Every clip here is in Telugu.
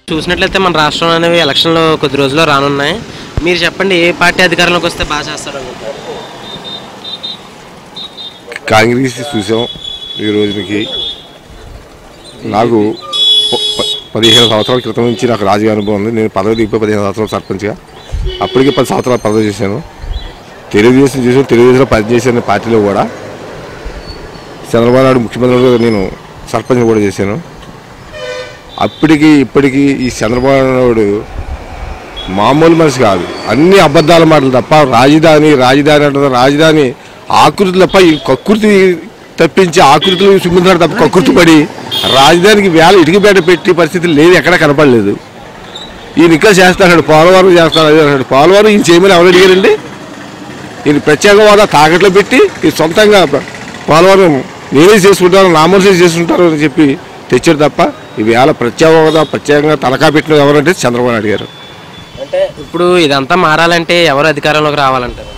చూసినట్లయితే మన రాష్ట్రంలో అనేవి ఎలక్షన్లు కొద్ది రోజుల్లో రానున్నాయి మీరు చెప్పండి ఏ పార్టీ అధికారంలోకి వస్తే బాగా చేస్తారు అనుకుంటారు కాంగ్రెస్ చూసాం ఈ రోజుకి నాకు ప- ప- పదిహేను సంవత్సరాల క్రితం నుంచి నాకు రాజకీయ అనుభవం ఉంది నేను పదవి దిగిపోయి పదిహేను సంవత్సరాలు సర్పంచ్గా అప్పటికి పది సంవత్సరాలు పదవి చేశాను తెలుగుదేశం చేసాను తెలుగుదేశంలో పనిచేశాను పార్టీలో కూడా చంద్రబాబు నాయుడు ముఖ్యమంత్రిగా నేను సర్పంచ్ కూడా చేశాను అప్పటికి ఇప్పటికి ఈ చంద్రబాబు నాయుడు మామూలు మనిషి కాదు అన్ని అబద్ధాల మాటలు తప్ప రాజధాని రాజధాని అంటారు రాజధాని ఆకృతి తప్ప ఈ కకృతి తప్పించి ఆకృతులు చూపించాడు తప్ప కకృతి పడి రాజధానికి వేల ఇటుకపేట పెట్టి పరిస్థితి లేదు ఎక్కడ కనపడలేదు ఈయన ఇంకా చేస్తాడు పోలవరం చేస్తాడు అది అన్నాడు పోలవరం ఈయన చేయమని ఎవరు అడిగారండి ఈయన ప్రత్యేక హోదా తాకట్లో పెట్టి ఈ సొంతంగా పోలవరం నేనే చేసుకుంటాను నామోసే చేసుకుంటారు అని చెప్పి తెచ్చాడు తప్ప ఈ వేళ ప్రత్యేక హోదా ప్రత్యేకంగా తలకా పెట్టిన ఎవరంటే చంద్రబాబు నాయుడు గారు అంటే ఇప్పుడు ఇదంతా మారాలంటే ఎవరు అధికారంలోకి రావాలంటారు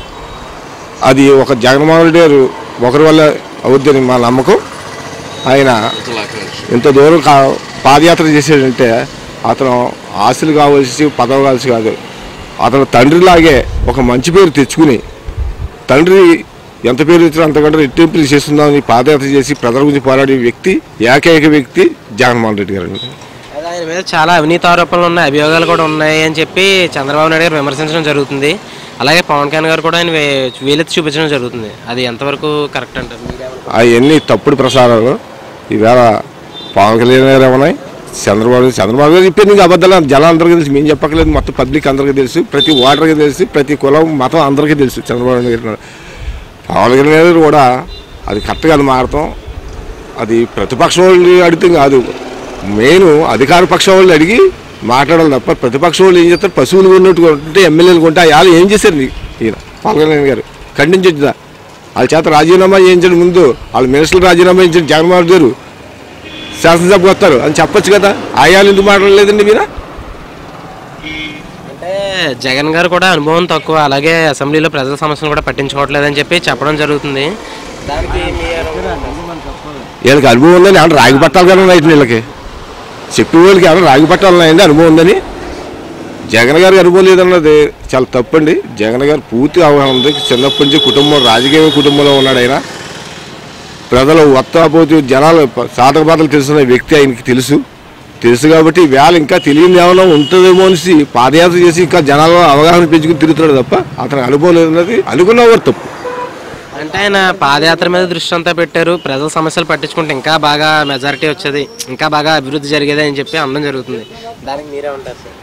అది ఒక జగన్మోహన్ రెడ్డి గారు ఒకరి వల్ల అవుద్దని మా నమ్మకం ఆయన ఇంత దూరం కా పాదయాత్ర చేసాడంటే అతను ఆశలు కావాల్సి పదవి కావాల్సి కాదు అతను తండ్రిలాగే ఒక మంచి పేరు తెచ్చుకుని తండ్రి ఎంత పేరు తెచ్చినా అంతకంటే రెట్టింపులు చేస్తుందామని పాదయాత్ర చేసి ప్రజల గురించి పోరాడే వ్యక్తి ఏకైక వ్యక్తి జగన్మోహన్ రెడ్డి గారు అదే ఆయన మీద చాలా అవినీతి ఆరోపణలు ఉన్నాయి అభియోగాలు కూడా ఉన్నాయి అని చెప్పి చంద్రబాబు నాయుడు గారు విమర్శించడం జరుగుతుంది అలాగే పవన్ కళ్యాణ్ గారు కూడా ఆయన వే- వేలెత్తి చూపించడం జరుగుతుంది అది ఎంతవరకు కరెక్ట్ అంటారు మీరేమంటారు? అవన్నీ తప్పుడు ప్రసారాలు ఈవేళ పవన్ కళ్యాణ్ గారు ఏమన్నాయి చంద్రబాబు చంద్రబాబు గారు చెప్పేది నీకు అబద్ధాలు జనాలందరికీ తెలుసు మేము చెప్పట్లేదు మొత్తం పబ్లిక్ అందరికీ తెలుసు ప్రతి ఓటర్కి తెలుసు ప్రతి కులం మతం అందరికీ తెలుసు చంద్రబాబు నాయుడు గారు పవన్ కళ్యాణ్ గారు కూడా అది కరెక్ట్గా అది మారతాం అది ప్రతిపక్షం వాళ్ళు అడిగితే కాదు మెయిన్ అధికార పక్షం వాళ్ళు అడిగి మాట్లాడాలి తప్ప ప్రతిపక్షం వాళ్ళు ఏం చేస్తారు పశువులు కొన్నట్టు ఉంటే ఎమ్మెల్యేలు కొంటే వాళ్ళు ఏం చేశారు నీ- ఈయన పవన్ కళ్యాణ్ గారు ఖండించొచ్చుదా వాళ్ళ చేత రాజీనామా చేయించడం ముందు వాళ్ళ మినిస్టర్లు రాజీనామా చేయించిన జగన్మోహన్ రెడ్డి గారు శాసనసభకు వస్తారు అని చెప్పొచ్చు కదా ఆయాలు ఎందుకు మాట్లాడలేదండి మీరు అంటే జగన్ గారు కూడా అనుభవం తక్కువ అలాగే అసెంబ్లీలో ప్రజల సమస్యలు కూడా పట్టించుకోవట్లేదని చెప్పి చెప్పడం జరుగుతుంది దానికి వీళ్ళకి అనుభవం ఉందని ఏమన్నా రాగి పట్టాలు కానీ ఉన్నాయి వీళ్ళకి చెప్పే వాళ్ళకి ఏమన్నా రాగి పట్టాలు ఉన్నాయండి అనుభవం ఉందని జగన్ గారికి అనుభవం లేదన్నది చాలా తప్పండి జగన్ గారు పూర్తి అవగాహన ఉంది చిన్నప్పటి నుంచి కుటుంబం రాజకీయ కుటుంబంలో ఉన్నాడు ఆయన ప్రజలు వత్తాపోతూ జనాలు సాధక బాధలు తెలుసున్న వ్యక్తి ఆయనకి తెలుసు తెలుసు కాబట్టి వేళ ఇంకా తెలియని ఏమైనా ఉంటుందేమో అనేసి పాదయాత్ర చేసి ఇంకా జనాల్లో అవగాహన పెంచుకుని తిరుగుతున్నాడు తప్ప అతని అనుభవం లేదన్నది అనుకున్నవారు తప్పు అంటే ఆయన పాదయాత్ర మీద దృష్టి అంతా పెట్టారు ప్రజల సమస్యలు పట్టించుకుంటే ఇంకా బాగా మెజారిటీ వచ్చేది ఇంకా బాగా అభివృద్ధి జరిగేది అని చెప్పి అనడం జరుగుతుంది దానికి మీరే ఉంటారు సార్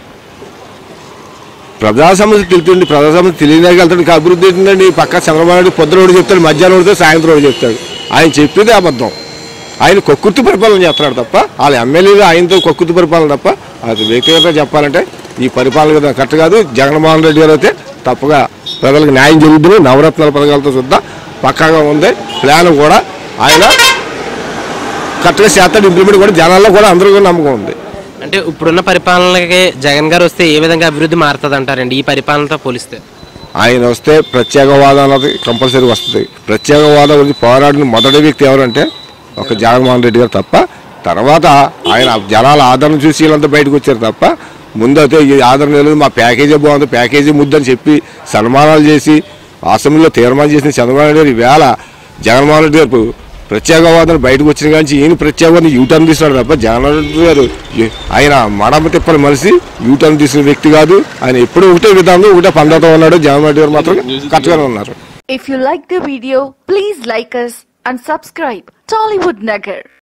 ప్రజా సమస్య తెలుతుంది ప్రజా సమస్య తెలియదాకా వెళ్తాడు ఇంకా అభివృద్ధి ఏంటండి పక్క చంద్రబాబు నాయుడు పొద్దున ఒకటి చెప్తాడు మధ్యాహ్నం ఒకటి సాయంత్రం ఒకటి చెప్తాడు ఆయన చెప్పేది అబద్ధం ఆయన కొక్కుర్తి పరిపాలన చేస్తున్నాడు తప్ప వాళ్ళ ఎమ్మెల్యేలు ఆయనతో కొక్కుర్తి పరిపాలన తప్ప అది వ్యక్తిగతంగా చెప్పాలంటే ఈ పరిపాలన కదా కరెక్ట్ కాదు జగన్మోహన్ రెడ్డి గారు అయితే తప్పగా ప్రజలకు న్యాయం జరుగుతుంది నవరత్నాల పథకాలతో చూద్దాం పక్కాగా ఉంది ప్లాన్ కూడా ఆయన కరెక్ట్గా చేస్తాడు ఇంప్లిమెంట్ కూడా జనాల్లో కూడా అందరికీ నమ్మకం ఉంది అంటే ఇప్పుడున్న పరిపాలనకి జగన్ గారు వస్తే ఏ విధంగా అభివృద్ధి మారుతుంది అంటారండి ఈ పరిపాలనతో పోలిస్తే ఆయన వస్తే ప్రత్యేక హోదా అన్నది కంపల్సరీ వస్తుంది ప్రత్యేక హోదా గురించి పోరాడిన మొదటి వ్యక్తి ఎవరంటే ఒక జగన్మోహన్ రెడ్డి గారు తప్ప తర్వాత ఆయన జనాల ఆదరణ చూసి వీళ్ళంతా బయటకు వచ్చారు తప్ప ముందైతే ఈ ఆదరణ లేదు మా ప్యాకేజీ బాగుంది ప్యాకేజీ ముద్దని చెప్పి సన్మానాలు చేసి అసెంబ్లీలో తీర్మానం చేసిన చంద్రబాబు నాయుడు గారు ఈవేళ జగన్మోహన్ రెడ్డి గారు ప్రత్యేక హోదాను బయటకు వచ్చిన కానీ ఈయన ప్రత్యేక హోదాని యూటర్న్ తీస్తున్నాడు తప్ప జగన్మోహన్ రెడ్డి గారు ఏ- ఆయన మడమ తిప్పని మనిషి యూటర్న్ తీసిన వ్యక్తి కాదు ఆయన ఎప్పుడు ఒకటే విధానం ఒకటే పందతో ఉన్నాడు జగన్మోహన్ రెడ్డి గారు మాత్రం కరెక్ట్గానే ఉన్నారు If you like the video, please like us and subscribe Tollywood Nagar.